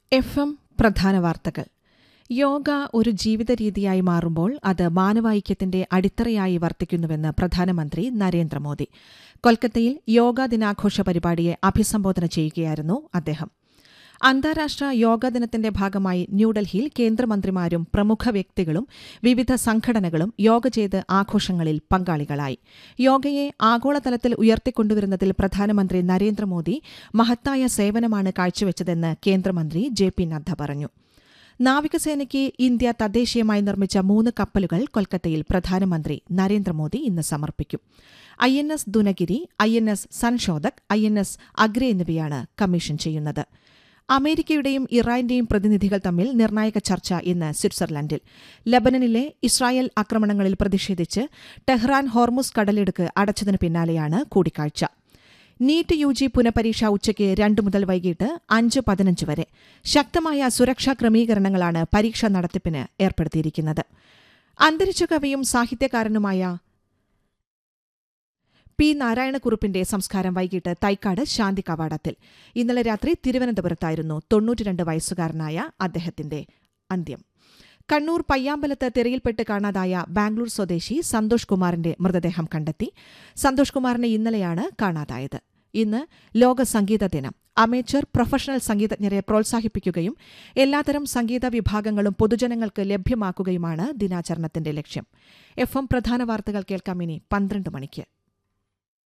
F M പ്രധാന വാർത്തകൾ യോഗ ഒരു ജീവിത രീതിയായി മാറുമ്പോൾ അത് മാനവായിക്യത്തിന്റെ അടിത്തറയായി വർത്തിക്കുന്നുവെന്ന് പ്രധാനമന്ത്രി നരേന്ദ്രമോദി കൊൽക്കത്തയിൽ യോഗാ ദിനാഘോഷ പരിപാടിയെ അഭിസംബോധന ചെയ്യുകയായിരുന്നു അദ്ദേഹം അന്താരാഷ്ട്ര യോഗാ ദിനത്തിന്റെ ഭാഗമായി ന്യൂഡൽഹിയിൽ കേന്ദ്രമന്ത്രിമാരും പ്രമുഖ വ്യക്തികളും വിവിധ സംഘടനകളും യോഗ ചെയ്ത് ആഘോഷങ്ങളിൽ പങ്കാളികളായി യോഗയെ ആഗോളതലത്തിൽ ഉയർത്തിക്കൊണ്ടുവരുന്നതിൽ പ്രധാനമന്ത്രി നരേന്ദ്രമോദി മഹത്തായ സേവനമാണ് കാഴ്ചവെച്ചതെന്ന് കേന്ദ്രമന്ത്രി ജെ പി നദ്ദ പറഞ്ഞു നാവികസേനയ്ക്ക് ഇന്ത്യ തദ്ദേശീയമായി നിർമ്മിച്ച മൂന്ന് കപ്പലുകൾ കൊൽക്കത്തയിൽ പ്രധാനമന്ത്രി നരേന്ദ്രമോദി ഇന്ന് സമർപ്പിക്കും I N S Dunagiri I N S Sanshodhak I N S Agray എന്നിവയാണ് കമ്മീഷൻ ചെയ്യുന്നത് അമേരിക്കയുടെയും ഇറാന്റെയും പ്രതിനിധികൾ തമ്മിൽ നിർണായക ചർച്ച ഇന്ന് സ്വിറ്റ്സർലൻഡിൽ ലബനനിലെ ഇസ്രായേൽ ആക്രമണങ്ങളിൽ പ്രതിഷേധിച്ച് ടെഹ്റാൻ ഹോർമുസ് കടലിടുക്ക് അടച്ചതിനു പിന്നാലെയാണ് കൂടിക്കാഴ്ച നീറ്റ് യു ജി പുനഃപരീക്ഷ ഉച്ചയ്ക്ക് രണ്ട് മുതൽ വൈകിട്ട് അഞ്ച് പതിനഞ്ച് വരെ ശക്തമായ സുരക്ഷാ ക്രമീകരണങ്ങളാണ് പരീക്ഷാ നടത്തിപ്പിന് ഏർപ്പെടുത്തിയിരിക്കുന്നത് അന്തരിച്ച കവിയും സാഹിത്യകാരനുമായ പി നാരായണക്കുറുപ്പിന്റെ സംസ്കാരം വൈകിട്ട് തൈക്കാട് ശാന്തി കവാടത്തിൽ ഇന്നലെ രാത്രി തിരുവനന്തപുരത്തായിരുന്നു തൊണ്ണൂറ്റിരണ്ട് വയസ്സുകാരനായ അദ്ദേഹത്തിന്റെ അന്ത്യം കണ്ണൂർ പയ്യാമ്പലത്ത് തിരയിൽപ്പെട്ട് കാണാതായ ബാംഗ്ലൂർ സ്വദേശി സന്തോഷ് കുമാറിന്റെ മൃതദേഹം കണ്ടെത്തി സന്തോഷ് കുമാറിനെ ഇന്നലെയാണ് കാണാതായത് ഇന്ന് ലോക സംഗീത ദിനം അമേച്ചർ പ്രൊഫഷണൽ സംഗീതജ്ഞരെ പ്രോത്സാഹിപ്പിക്കുകയും എല്ലാത്തരം സംഗീത വിഭാഗങ്ങളും പൊതുജനങ്ങൾക്ക് ലഭ്യമാക്കുകയുമാണ് ദിനാചരണത്തിന്റെ ലക്ഷ്യം എഫ് എം പ്രധാന വാർത്തകൾ കേൾക്കാം ഇനി പന്ത്രണ്ട് മണിക്ക്